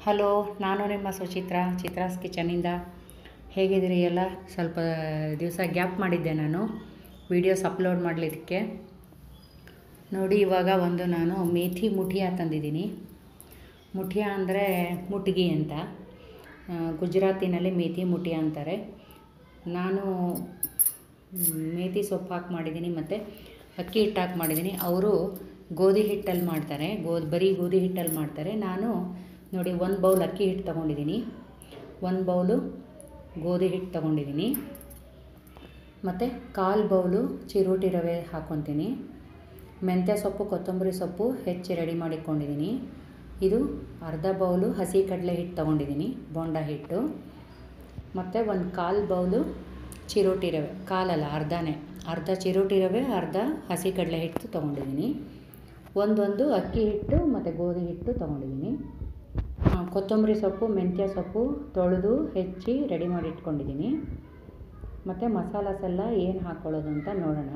hello ನಾನು ನಿಮ್ಮ ಸುಚಿತ್ರ ಚಿತ್ರಾಸ್ ಕಿಚನಿಂದ ಹೇಗಿದ್ದೀರಿ ಎಲ್ಲ ಸ್ವಲ್ಪ ದಿವಸ ಗ್ಯಾಪ್ ಮಾಡಿದ್ದೆ ನಾನು ವೀಡಿಯೋಸ್ ಅಪ್ಲೋಡ್ ಮಾಡಲಿಕ್ಕೆ ನೋಡಿ ಇವಾಗ ಒಂದು ನಾನು ಮೇಥಿ ಮುಠಿಯಾ ತಂದಿದ್ದೀನಿ ಮುಠಿಯಾ ಅಂದರೆ ಮುಟ್ಗಿ ಅಂತ ಆ, ಗುಜರಾತಿನಲ್ಲಿ ಮೇಥಿ ಮುಠಿಯಾ ಅಂತಾರೆ ನಾನು ಮ್, ಮೇಥಿ ಸೊಪ್ಪು ಹಾಕಿ ಮಾಡಿದ್ದೀನಿ ಮತ್ತು ಅಕ್ಕಿ ಹಿಟ್ಟು ಹಾಕಿ ಮಾಡಿದ್ದೀನಿ ಅವರು ಗೋಧಿ ಹಿಟ್ಟಲ್ಲಿ ಮಾಡ್ತಾರೆ ಗೋಧಿ ಬರೀ ಗೋಧಿ ಹಿಟ್ಟಲ್ಲಿ ಮಾಡ್ತಾರೆ ನಾನು ನೋಡಿ ಒಂದು ಬೌಲ್ ಅಕ್ಕಿ ಹಿಟ್ಟು ತೊಗೊಂಡಿದ್ದೀನಿ ಒಂದು ಬೌಲು ಗೋಧಿ ಹಿಟ್ಟು ತೊಗೊಂಡಿದ್ದೀನಿ ಮತ್ತು ಕಾಲು ಬೌಲು ಚಿರೋಟಿ ರವೆ ಹಾಕ್ಕೊತೀನಿ ಮೆಂತ್ಯ ಸೊಪ್ಪು ಕೊತ್ತಂಬರಿ ಸೊಪ್ಪು ಹೆಚ್ಚಿ ರೆಡಿ ಮಾಡಿಕೊಂಡಿದ್ದೀನಿ ಇದು ಅರ್ಧ ಬೌಲು ಹಸಿ ಕಡಲೆ ಹಿಟ್ಟು ತೊಗೊಂಡಿದ್ದೀನಿ ಬೋಂಡ ಹಿಟ್ಟು ಮತ್ತು ಒಂದು ಕಾಲು ಬೌಲು ಚಿರೋಟಿ ರವೆ ಕಾಲಲ್ಲ ಅರ್ಧನೇ ಅರ್ಧ ಚಿರೋಟಿ ರವೆ ಅರ್ಧ ಹಸಿ ಕಡಲೆ ಹಿಟ್ಟು ತೊಗೊಂಡಿದ್ದೀನಿ ಒಂದೊಂದು ಅಕ್ಕಿ ಹಿಟ್ಟು ಮತ್ತು ಗೋಧಿ ಹಿಟ್ಟು ತೊಗೊಂಡಿದ್ದೀನಿ ಆ, ಕೊತ್ತಂಬರಿ ಸೊಪ್ಪು ಮೆಂತ್ಯ ಸೊಪ್ಪು ತೊಳೆದು ಹೆಚ್ಚಿ ರೆಡಿ ಮಾಡಿ ಇಟ್ಕೊಂಡಿದ್ದೀನಿ ಮತ್ತು ಮಸಾಲಾಸ್ ಎಲ್ಲ ಏನು ಹಾಕ್ಕೊಳ್ಳೋದು ಅಂತ ನೋಡೋಣ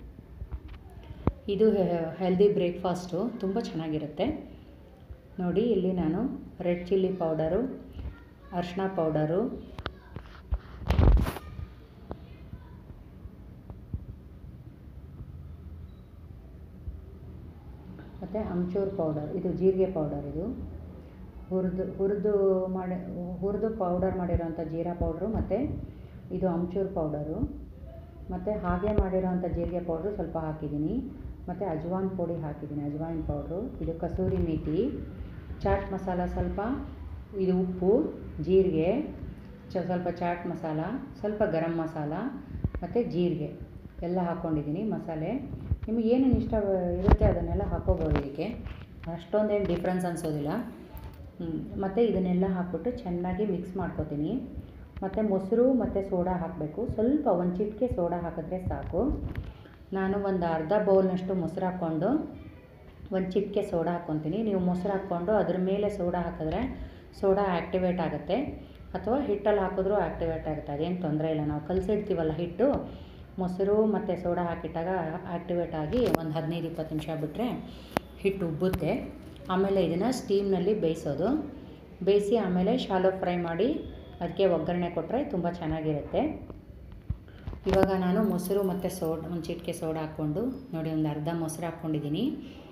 ಇದು ಹೆಲ್ದಿ ಬ್ರೇಕ್ಫಾಸ್ಟು ತುಂಬ ಚೆನ್ನಾಗಿರುತ್ತೆ ನೋಡಿ ಇಲ್ಲಿ ನಾನು ರೆಡ್ ಚಿಲ್ಲಿ ಪೌಡರು ಅರಿಶಿನ ಪೌಡರು ಮತ್ತು ಅಮ್ಚೂರ್ ಪೌಡರ್ ಇದು ಜೀರಿಗೆ ಪೌಡರ್ ಇದು ಹುರಿದು ಹುರಿದು ಮಾಡಿ ಹುರಿದು ಪೌಡರ್ ಮಾಡಿರೋಂಥ ಜೀರಾ ಪೌಡ್ರು ಮತ್ತು ಇದು ಅಮ್ಚೂರ್ ಪೌಡರು ಮತ್ತು ಹಾಗೆ ಮಾಡಿರೋಂಥ ಜೀರಿಗೆ ಪೌಡ್ರು ಸ್ವಲ್ಪ ಹಾಕಿದ್ದೀನಿ ಮತ್ತು ಅಜ್ವಾನ್ ಪುಡಿ ಹಾಕಿದ್ದೀನಿ ಅಜ್ವಾಯಿನ್ ಪೌಡ್ರು ಇದು ಕಸೂರಿ ಮೇಥಿ ಚಾಟ್ ಮಸಾಲ ಸ್ವಲ್ಪ ಇದು ಉಪ್ಪು ಜೀರಿಗೆ ಚ ಸ್ವಲ್ಪ ಚಾಟ್ ಮಸಾಲ ಸ್ವಲ್ಪ ಗರಂ ಮಸಾಲ ಮತ್ತು ಜೀರಿಗೆ ಎಲ್ಲ ಹಾಕ್ಕೊಂಡಿದ್ದೀನಿ ಮಸಾಲೆ ನಿಮಗೆ ಏನೇನು ಇಷ್ಟ ಇರುತ್ತೆ ಅದನ್ನೆಲ್ಲ ಹಾಕೋಬೋದು ಇದಕ್ಕೆ ಅಷ್ಟೊಂದೇನು ಡಿಫ್ರೆನ್ಸ್ ಅನಿಸೋದಿಲ್ಲ ಮತ್ತು ಇದನ್ನೆಲ್ಲ ಹಾಕ್ಬಿಟ್ಟು ಚೆನ್ನಾಗಿ ಮಿಕ್ಸ್ ಮಾಡ್ಕೊತೀನಿ ಮತ್ತು ಮೊಸರು ಮತ್ತು ಸೋಡಾ ಹಾಕಬೇಕು ಸ್ವಲ್ಪ ಒಂದು ಚಿಟಿಕೆ ಸೋಡಾ ಹಾಕಿದ್ರೆ ಸಾಕು ನಾನು ಒಂದು ಅರ್ಧ ಬೌಲ್ನಷ್ಟು ಮೊಸರು ಹಾಕ್ಕೊಂಡು ಒಂದು ಚಿಟಿಕೆ ಸೋಡಾ ಹಾಕ್ಕೊತೀನಿ ನೀವು ಮೊಸರು ಹಾಕ್ಕೊಂಡು ಅದ್ರ ಮೇಲೆ ಸೋಡಾ ಹಾಕಿದ್ರೆ ಸೋಡಾ ಆ್ಯಕ್ಟಿವೇಟ್ ಆಗುತ್ತೆ ಅಥವಾ ಹಿಟ್ಟಲ್ಲಿ ಹಾಕಿದ್ರೂ ಆ್ಯಕ್ಟಿವೇಟ್ ಆಗುತ್ತೆ ಅದೇನು ತೊಂದರೆ ಇಲ್ಲ ನಾವು ಕಲಸಿಡ್ತೀವಲ್ಲ ಹಿಟ್ಟು ಮೊಸರು ಮತ್ತು ಸೋಡಾ ಹಾಕಿಟ್ಟಾಗ ಆ್ಯಕ್ಟಿವೇಟ್ ಆಗಿ ಒಂದು ಹದಿನೈದು ಇಪ್ಪತ್ತು ನಿಮಿಷ ಬಿಟ್ಟರೆ ಹಿಟ್ಟು ಉಬ್ಬುತ್ತೆ ಆಮೇಲೆ ಇದನ್ನು ಸ್ಟೀಮ್ನಲ್ಲಿ ಬೇಯಿಸೋದು ಬೇಯಿಸಿ ಆಮೇಲೆ ಶಾಲೋ ಫ್ರೈ ಮಾಡಿ ಅದಕ್ಕೆ ಒಗ್ಗರಣೆ ಕೊಟ್ಟರೆ ತುಂಬ ಚೆನ್ನಾಗಿರುತ್ತೆ ಇವಾಗ ನಾನು ಮೊಸರು ಮತ್ತು ಸೋಡ್ ಒಂದು ಚಿಟಿಕೆ ಸೋಡಾ ಹಾಕ್ಕೊಂಡು ನೋಡಿ ಒಂದು ಅರ್ಧ ಮೊಸರು ಹಾಕ್ಕೊಂಡಿದ್ದೀನಿ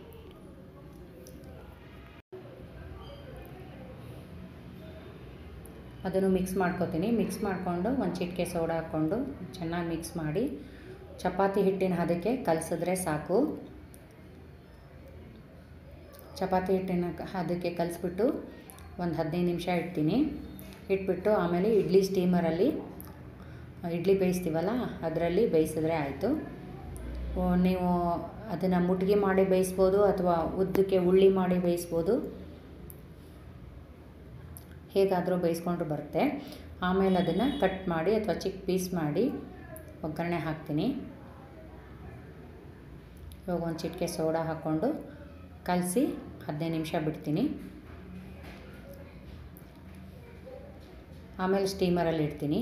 ಅದನ್ನು ಮಿಕ್ಸ್ ಮಾಡ್ಕೊತೀನಿ ಮಿಕ್ಸ್ ಮಾಡಿಕೊಂಡು ಒಂದು ಚಿಟಿಕೆ ಸೋಡಾ ಹಾಕ್ಕೊಂಡು ಚೆನ್ನಾಗಿ ಮಿಕ್ಸ್ ಮಾಡಿ ಚಪಾತಿ ಹಿಟ್ಟಿನ ಹದಕ್ಕೆ ಕಲಸಿದ್ರೆ ಸಾಕು ಚಪಾತಿ ಹಿಟ್ಟಿನ ಹದಕ್ಕೆ ಕಲಿಸ್ಬಿಟ್ಟು ಒಂದು ಹದಿನೈದು ನಿಮಿಷ ಇಡ್ತೀನಿ ಇಟ್ಬಿಟ್ಟು ಆಮೇಲೆ ಇಡ್ಲಿ ಸ್ಟೀಮರಲ್ಲಿ ಇಡ್ಲಿ ಬೇಯಿಸ್ತೀವಲ್ಲ ಅದರಲ್ಲಿ ಬೇಯಿಸಿದ್ರೆ ಆಯಿತು ಓ, ನೀವು ಅದನ್ನು ಮುಟ್ಗಿ ಮಾಡಿ ಬೇಯಿಸ್ಬೋದು ಅಥವಾ ಉದ್ದಕ್ಕೆ ಉಳ್ಳಿ ಮಾಡಿ ಬೇಯಿಸ್ಬೋದು ಹೇಗಾದರೂ ಬೇಯಿಸ್ಕೊಂಡ್ರು ಬರುತ್ತೆ ಆಮೇಲೆ ಅದನ್ನು ಕಟ್ ಮಾಡಿ ಅಥವಾ ಚಿಕ್ಕ ಪೀಸ್ ಮಾಡಿ ಒಗ್ಗರಣೆ ಹಾಕ್ತೀನಿ ಇವಾಗ ಒಂದು ಚಿಟಿಕೆ ಸೋಡಾ ಹಾಕ್ಕೊಂಡು ಕಲಸಿ ಹದಿನೈದು ನಿಮಿಷ ಬಿಡ್ತೀನಿ ಆಮೇಲೆ ಸ್ಟೀಮರಲ್ಲಿ ಇಡ್ತೀನಿ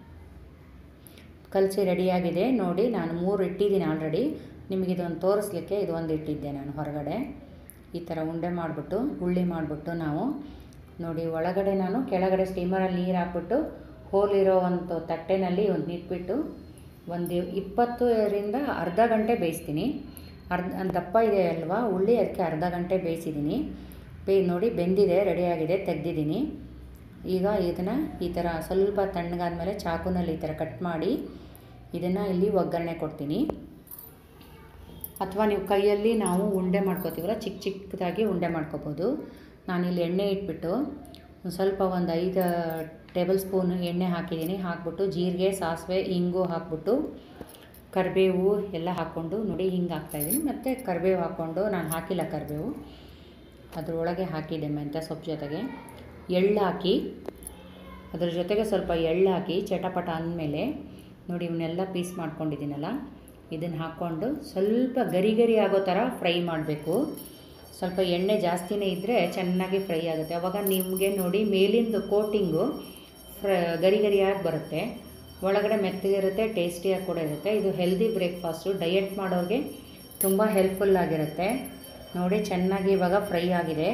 ಕಲಸಿ ರೆಡಿಯಾಗಿದೆ ನೋಡಿ ನಾನು ಮೂರು ಇಟ್ಟಿದ್ದೀನಿ ಆಲ್ರೆಡಿ ನಿಮಗೆ ಇದೊಂದು ತೋರಿಸ್ಲಿಕ್ಕೆ ಇದೊಂದು ಇಟ್ಟಿದ್ದೆ ನಾನು ಹೊರಗಡೆ ಈ ಥರ ಉಂಡೆ ಮಾಡಿಬಿಟ್ಟು ಉಳ್ಳಿ ಮಾಡಿಬಿಟ್ಟು ನಾವು ನೋಡಿ ಒಳಗಡೆ ನಾನು ಕೆಳಗಡೆ ಸ್ಟೀಮರಲ್ಲಿ ನೀರು ಹಾಕ್ಬಿಟ್ಟು ಹೋಲಿರೋ ಒಂದು ತಟ್ಟೆನಲ್ಲಿ ಒಂದು ಇಟ್ಬಿಟ್ಟು ಒಂದು ಇಪ್ಪತ್ತರಿಂದ ಅರ್ಧ ಗಂಟೆ ಬೇಯಿಸ್ತೀನಿ ಅರ್ಧ ದಪ್ಪ ಇದೆ ಅಲ್ವಾ ಉಳ್ಳಿ ಅದಕ್ಕೆ ಅರ್ಧ ಗಂಟೆ ಬೇಯಿಸಿದ್ದೀನಿ ಬೇ ನೋಡಿ ಬೆಂದಿದೆ ರೆಡಿಯಾಗಿದೆ ತೆಗ್ದಿದ್ದೀನಿ ಈಗ ಇದನ್ನು ಈ ಥರ ಸ್ವಲ್ಪ ತಣ್ಣಗಾದ್ಮೇಲೆ ಚಾಕುನಲ್ಲಿ ಈ ಥರ ಕಟ್ ಮಾಡಿ ಇದನ್ನು ಇಲ್ಲಿ ಒಗ್ಗರಣೆ ಕೊಡ್ತೀನಿ ಅಥವಾ ನೀವು ಕೈಯಲ್ಲಿ ನಾವು ಉಂಡೆ ಮಾಡ್ಕೋತೀವಲ್ಲ ಚಿಕ್ಕ ಚಿಕ್ಕದಾಗಿ ಉಂಡೆ ಮಾಡ್ಕೋಬೋದು ನಾನಿಲ್ಲಿ ಎಣ್ಣೆ ಇಟ್ಬಿಟ್ಟು ಒಂದು ಸ್ವಲ್ಪ ಒಂದು ಐದು ಟೇಬಲ್ ಸ್ಪೂನ್ ಎಣ್ಣೆ ಹಾಕಿದ್ದೀನಿ ಹಾಕ್ಬಿಟ್ಟು ಜೀರಿಗೆ ಸಾಸಿವೆ ಇಂಗು ಹಾಕ್ಬಿಟ್ಟು ಕರಿಬೇವು ಎಲ್ಲ ಹಾಕ್ಕೊಂಡು ನೋಡಿ ಹಿಂಗೆ ಹಾಕ್ತಾಯಿದ್ದೀನಿ ಮತ್ತು ಕರಿಬೇವು ಹಾಕ್ಕೊಂಡು ನಾನು ಹಾಕಿಲ್ಲ ಕರಿಬೇವು ಅದರೊಳಗೆ ಹಾಕಿದ್ದೆ ಮೆಂತ್ಯ ಸೊಪ್ಪು ಜೊತೆಗೆ ಎಳ್ಳು ಹಾಕಿ ಅದ್ರ ಜೊತೆಗೆ ಸ್ವಲ್ಪ ಎಳ್ಳು ಹಾಕಿ ಚಟಪಟ ಅಂದಮೇಲೆ ನೋಡಿ ಇವನ್ನೆಲ್ಲ ಪೀಸ್ ಮಾಡ್ಕೊಂಡಿದ್ದೀನಲ್ಲ ಇದನ್ನು ಹಾಕ್ಕೊಂಡು ಸ್ವಲ್ಪ ಗರಿ ಗರಿ ಆಗೋ ಥರ ಫ್ರೈ ಮಾಡಬೇಕು ಸ್ವಲ್ಪ ಎಣ್ಣೆ ಜಾಸ್ತಿನೇ ಇದ್ದರೆ ಚೆನ್ನಾಗಿ ಫ್ರೈ ಆಗುತ್ತೆ ಅವಾಗ ನಿಮಗೆ ನೋಡಿ ಮೇಲಿಂದು ಕೋಟಿಂಗು ಫ್ರ ಗರಿ ಗರಿಯಾಗಿ ಬರುತ್ತೆ ಒಳಗಡೆ ಮೆತ್ತಗಿರುತ್ತೆ ಟೇಸ್ಟಿಯಾಗಿ ಕೂಡ ಇರುತ್ತೆ ಇದು ಹೆಲ್ದಿ ಬ್ರೇಕ್ಫಾಸ್ಟು ಡಯಟ್ ಮಾಡೋರಿಗೆ ತುಂಬ ಹೆಲ್ಪ್ಫುಲ್ ಆಗಿರುತ್ತೆ ನೋಡಿ ಚೆನ್ನಾಗಿ ಇವಾಗ ಫ್ರೈ ಆಗಿದೆ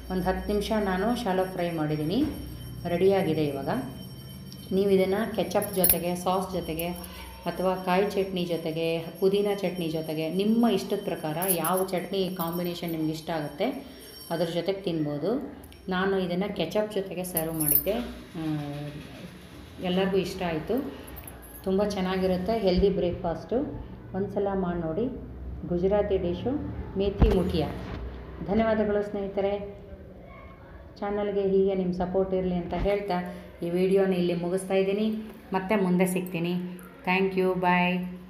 ಒಂದು ಹತ್ತು ನಿಮಿಷ ನಾನು ಶಾಲೋ ಫ್ರೈ ಮಾಡಿದ್ದೀನಿ ರೆಡಿಯಾಗಿದೆ ಇವಾಗ ನೀವು ಇದನ್ನು ಕೆಚಪ್ ಜೊತೆಗೆ ಸಾಸ್ ಜೊತೆಗೆ ಅಥವಾ ಕಾಯಿ ಚಟ್ನಿ ಜೊತೆಗೆ ಪುದೀನ ಚಟ್ನಿ ಜೊತೆಗೆ ನಿಮ್ಮ ಇಷ್ಟದ ಪ್ರಕಾರ ಯಾವ ಚಟ್ನಿ ಕಾಂಬಿನೇಷನ್ ನಿಮ್ಗೆ ಇಷ್ಟ ಆಗುತ್ತೆ ಅದ್ರ ಜೊತೆಗೆ ತಿನ್ಬೋದು ನಾನು ಇದನ್ನು ಕೆಚಪ್ ಜೊತೆಗೆ ಸರ್ವ್ ಮಾಡಿದ್ದೆ ಆ, ಎಲ್ಲರಿಗೂ ಇಷ್ಟ ಆಯಿತು ತುಂಬ ಚೆನ್ನಾಗಿರುತ್ತೆ ಹೆಲ್ದಿ ಬ್ರೇಕ್ಫಾಸ್ಟು ಒಂದು ಸಲ ಮಾಡಿ ನೋಡಿ ಗುಜರಾತಿ ಡಿಶು ಮೇಥಿ ಮುಠಿಯ ಧನ್ಯವಾದಗಳು ಸ್ನೇಹಿತರೆ ಚಾನಲ್ಗೆ ಹೀಗೆ ನಿಮ್ಮ ಸಪೋರ್ಟ್ ಇರಲಿ ಅಂತ ಹೇಳ್ತಾ ಈ ವಿಡಿಯೋನ ಇಲ್ಲಿ ಮುಗಿಸ್ತಾ ಇದ್ದೀನಿ ಮತ್ತೆ ಮುಂದೆ ಸಿಗ್ತೀನಿ ಥ್ಯಾಂಕ್ ಯು ಬಾಯ್